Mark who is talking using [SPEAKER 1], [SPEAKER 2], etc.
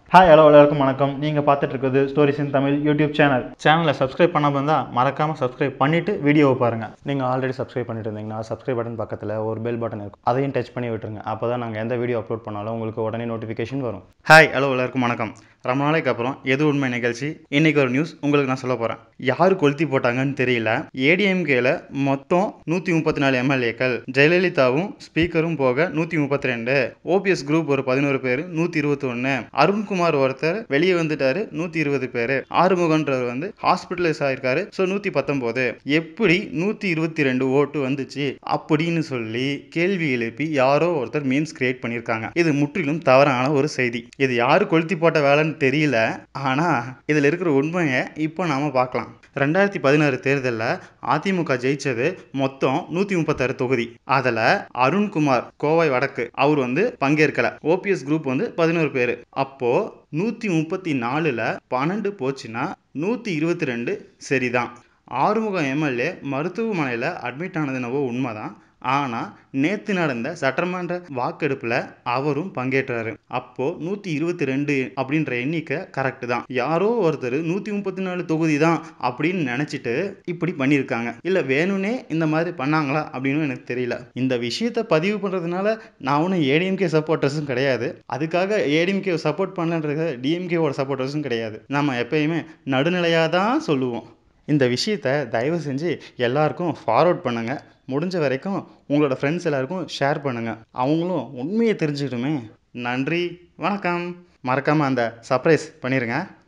[SPEAKER 1] hi hello எல்லாருக்கும் வணக்கம் நீங்கள் பார்த்துட்டு இருக்கிறது stories in Tamil YouTube channel சேனலை சப்ஸ்கிரைப் பண்ணாமல் இருந்தால் மறக்காமல் சப்ஸ்கிரைப் பண்ணிவிட்டு வீடியோவை பாருங்கள் நீங்கள் ஆல்ரெடி சப்ஸ்கிரைப் பண்ணிட்டு இருந்தீங்கன்னா சப்ஸ்கிரைப் பட்டன் பக்கத்தில் ஒரு பெல் பட்டன் இருக்கும் அதையும் டச் பண்ணி விட்டுருங்க அப்போ தான் நாங்கள் எந்த வீடியோ அப்லோட் பண்ணாலும் உங்களுக்கு உடனே நோட்டிஃபிகேஷன் வரும் ஹாய் ஹலோ எல்லாருக்கும் வணக்கம் ரொம்ப நாளைக்கு அப்புறம் எது உண்மை நிகழ்ச்சி இன்னைக்கு ஒரு நியூஸ் உங்களுக்கு நான் சொல்ல போகிறேன் யார் கொளுத்தி போட்டாங்கன்னு தெரியல ஏடிஎம்கேல மொத்தம் நூற்றி முப்பத்தி நாலு எம்எல்ஏக்கள் ஜெயலலிதாவும் ஸ்பீக்கரும் போக நூற்றி முப்பத்தி ரெண்டு ஓபிஎஸ் குரூப் ஒரு பதினோரு பேர் நூற்றி இருபத்தி ஒன்று அருண்குமார் ஒருத்தர் வெளியே வந்துட்டாரு நூற்றி இருபது பேர் ஆறுமுகன்றவர் வந்து ஹாஸ்பிட்டலைஸ் ஆயிருக்காரு ஸோ நூற்றி பத்தொம்போது எப்படி நூற்றி இருபத்தி ரெண்டு ஓட்டு வந்துச்சு அப்படின்னு சொல்லி கேள்வி எழுப்பி யாரோ ஒருத்தர் மீம்ஸ் கிரியேட் பண்ணியிருக்காங்க இது முற்றிலும் தவறான ஒரு செய்தி இது யாரு கொளுத்தி போட்ட வேலைன்னு தெரியல ஆனால் இதில் இருக்கிற உண்மையை இப்போ நாம பார்க்கலாம் ரெண்டாயிரத்தி பதினாறு தேர்தலில் அதிமுக ஜெயிச்சது மொத்தம் நூற்றி முப்பத்தாறு தொகுதி அதில் அருண்குமார் கோவை வடக்கு அவர் வந்து பங்கேற்கல ஓபிஎஸ் குரூப் வந்து பதினோரு பேர் அப்போ நூற்றி முப்பத்தி நாலில் பன்னெண்டு போச்சுன்னா நூற்றி இருபத்தி ரெண்டு சரிதான் ஆறுமுகம் எம்எல்ஏ மருத்துவமனையில் அட்மிட் ஆனது என்னவோ உண்மைதான் ஆனால் நேற்று நடந்த சட்டமன்ற வாக்கெடுப்பில் அவரும் பங்கேற்றாரு அப்போ நூற்றி இருபத்தி ரெண்டு அப்படின்ற எண்ணிக்கை கரெக்டு தான் யாரோ ஒருத்தர் நூற்றி முப்பத்தி நாலு தொகுதி தான் அப்படின்னு நினச்சிட்டு இப்படி பண்ணியிருக்காங்க இல்லை வேணும்னே இந்த மாதிரி பண்ணாங்களா அப்படின்னு எனக்கு தெரியல இந்த விஷயத்தை பதிவு பண்ணுறதுனால நான் ஒன்றும் ஏடிஎம்கே சப்போர்ட்டர்ஸும் கிடையாது அதுக்காக ஏடிஎம்கே சப்போர்ட் பண்ணலன்றது டிஎம்கேவோட சப்போர்ட்டர்ஸும் கிடையாது நம்ம எப்பயுமே நடுநிலையாக தான் சொல்லுவோம் இந்த விஷயத்தை தயவு செஞ்சு எல்லாருக்கும் ஃபார்வர்ட் பண்ணுங்கள் முடிஞ்ச வரைக்கும் உங்களோட ஃப்ரெண்ட்ஸ் எல்லாருக்கும் ஷேர் பண்ணுங்கள் அவங்களும் உண்மையை தெரிஞ்சுக்கிட்டுமே நன்றி வணக்கம் மறக்காமல் அந்த சர்ப்ரைஸ் பண்ணிடுங்க